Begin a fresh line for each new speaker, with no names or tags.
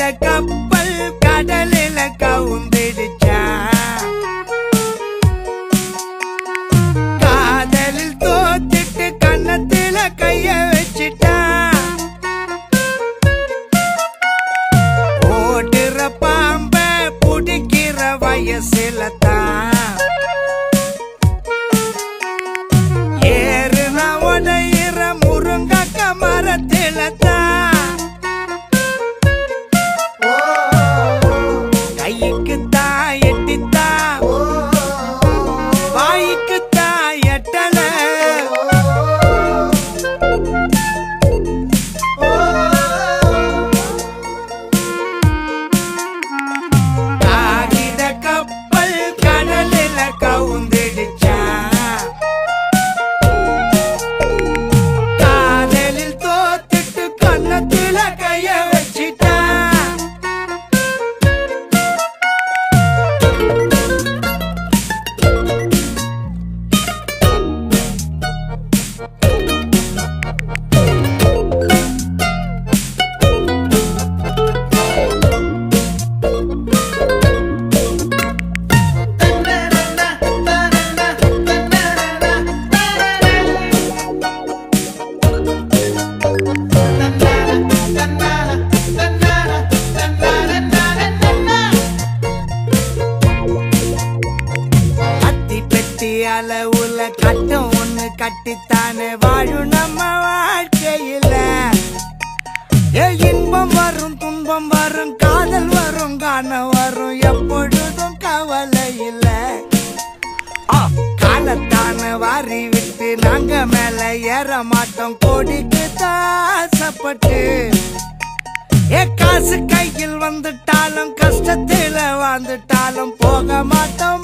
காகித கப்பல் கடலில கவுந்திடுச்சா காதலில் தோத்துட்டு கன்னத்தில கைய வச்சிட்டா ஓடுற பாம்ப புடிக்கிற வயசுல தான் ஏறுன உடையிற முருங்கக்க மரத்தில தான் கைக்கு தான் எட்டித்தான் வாய்க்கு தான் எட்டல காகித கப்பல் கடலில கவுந்திடுச்சா காதலில் தோத்துட்டு கன்னத்தில கைய வச்சிட்டா அத்தி பெட்டி அளவுல கட்டம் ஒண்ணு கட்டித்தானே வாழும் நம்ம வாழ்க்கையில ஏ இன்பம் வரும் துன்பம் வரும் காதல் வரும் காணம் வரும் எப்பொழுதும் கவலை இல்ல ஆ, காலத்தான வாரி விட்டு நாங்க மேல ஏற மாட்டோம் கோடிக்கு தாசப்பட்டு ஏ காசு கையில் வந்துட்டாலும் கஷ்டத்துல வாழ்ந்துட்டாலும் போக மாட்டோம்